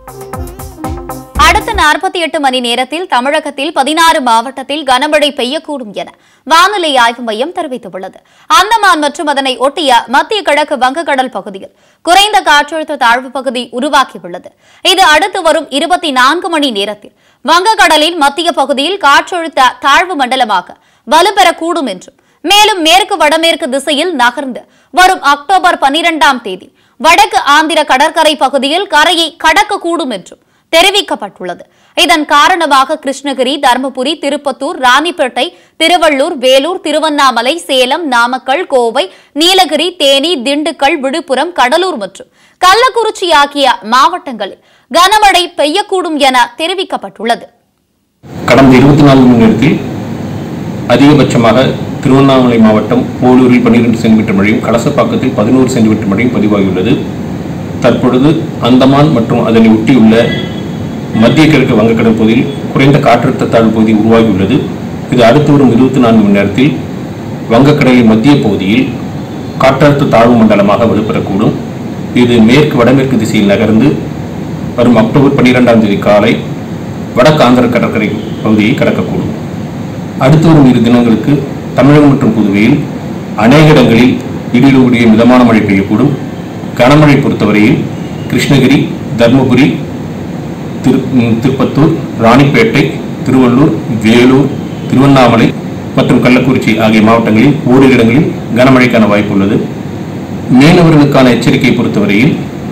அடுத்த நாற்பத்தி எட்டு மணி நேரத்தில் தமிழகத்தில் பதினாறு மாவட்டத்தில் கனமழை பெய்யக்கூடும் என வானிலை ஆய்வு மையம் தெரிவித்துள்ளது அந்தமான் மற்றும் அதனை ஒட்டிய மத்திய கிழக்கு வங்கக்கடல் பகுதியில் குறைந்த காற்றழுத்த தாழ்வு பகுதி உருவாகியுள்ளது இது அடுத்து வரும் இருபத்தி நான்கு மணி நேரத்தில் வங்கக்கடலின் மத்திய பகுதியில் காற்றழுத்த தாழ்வு மண்டலமாக வலுப்பெறக்கூடும் என்றும் மேலும் மேற்கு வடமேற்கு திசையில் நகர்ந்து வரும் அக்டோபர் பனிரெண்டாம் தேதி வடக்கு ஆந்திர கடற்கரை பகுதியில் கரையை கடக்கக்கூடும் என்றும் தெரிவிக்கப்பட்டுள்ளது இதன் காரணமாக கிருஷ்ணகிரி தருமபுரி திருப்பத்தூர் ராணிப்பேட்டை திருவள்ளூர் வேலூர் திருவண்ணாமலை சேலம் நாமக்கல் கோவை நீலகிரி தேனி திண்டுக்கல் விழுப்புரம் கடலூர் மற்றும் கள்ளக்குறிச்சி ஆகிய மாவட்டங்களில் கனமழை பெய்யக்கூடும் என தெரிவிக்கப்பட்டுள்ளது கடந்த இருபத்தி நான்கு மணி நேரத்தில் அதிகபட்சமாக திருவண்ணாமலை மாவட்டம் போலூரில் பன்னிரெண்டு சென்டிமீட்டர் மழையும் கலசப்பாக்கத்தில் பதினோரு சென்டிமீட்டர் மழையும் பதிவாகியுள்ளது தற்பொழுது அந்தமான் மற்றும் அதனை ஒட்டியுள்ள மத்திய கிழக்கு வங்கக்கடல் பகுதியில் குறைந்த காற்றழுத்த தாழ்வு பகுதி உருவாகியுள்ளது இது அடுத்து வரும் இருபத்தி நான்கு மணி நேரத்தில் வங்கக்கடலின் மத்திய பகுதியில் காற்றழுத்த தாழ்வு மண்டலமாக வலுப்பெறக்கூடும் இது மேற்கு வடமேற்கு திசையில் நகர்ந்து வரும் அக்டோபர் பன்னிரெண்டாம் தேதி காலை வடக்கு ஆந்திர கடற்கரை பகுதியை கடக்கக்கூடும் அடுத்து வரும் இரு தினங்களுக்கு தமிழகம் மற்றும் புதுவையில் அநேக இடங்களில் இடியுடைய மிதமான மழை பெய்யக்கூடும் கனமழை பொறுத்தவரையில் கிருஷ்ணகிரி தர்மபுரி திரு ம், திருப்பத்தூர் ராணிப்பேட்டை திருவள்ளூர் வேலூர் திருவண்ணாமலை மற்றும் கள்ளக்குறிச்சி ஆகிய மாவட்டங்களில் ஓரிரு இடங்களில் கனமழைக்கான வாய்ப்பு உள்ளது மீனவர்களுக்கான எச்சரிக்கை பொறுத்தவரையில்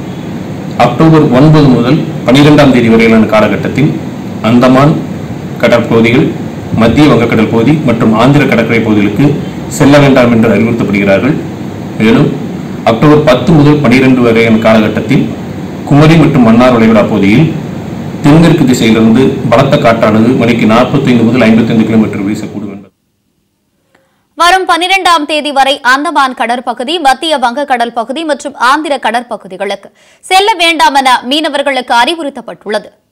அக்டோபர் ஒன்பது முதல் பனிரெண்டாம் தேதி வரையிலான காலகட்டத்தில் அந்தமான் கடற்பகுதிகள் மத்திய வங்கக்கடல் பகுதி மற்றும் ஆந்திர கடற்கரை பகுதிகளுக்கு செல்ல வேண்டாம் என்று அறிவுறுத்தப்படுகிறார்கள் மேலும் அக்டோபர் பத்து முதல் பனிரெண்டு வரையான காலகட்டத்தில் குமரி மற்றும் மன்னார் வளைகுடா பகுதியில் தென்மேற்கு திசையிலிருந்து பலத்த காற்றானது மணிக்கு 45 முதல் 55 கிலோமீட்டர் வீசக்கூடும் என்பது வரும் பனிரெண்டாம் தேதி வரை அந்தமான் கடற்பகுதி மத்திய வங்கக்கடல் பகுதி மற்றும் ஆந்திர கடற்பகுதிகளுக்கு செல்ல வேண்டாம் என மீனவர்களுக்கு அறிவுறுத்தப்பட்டுள்ளது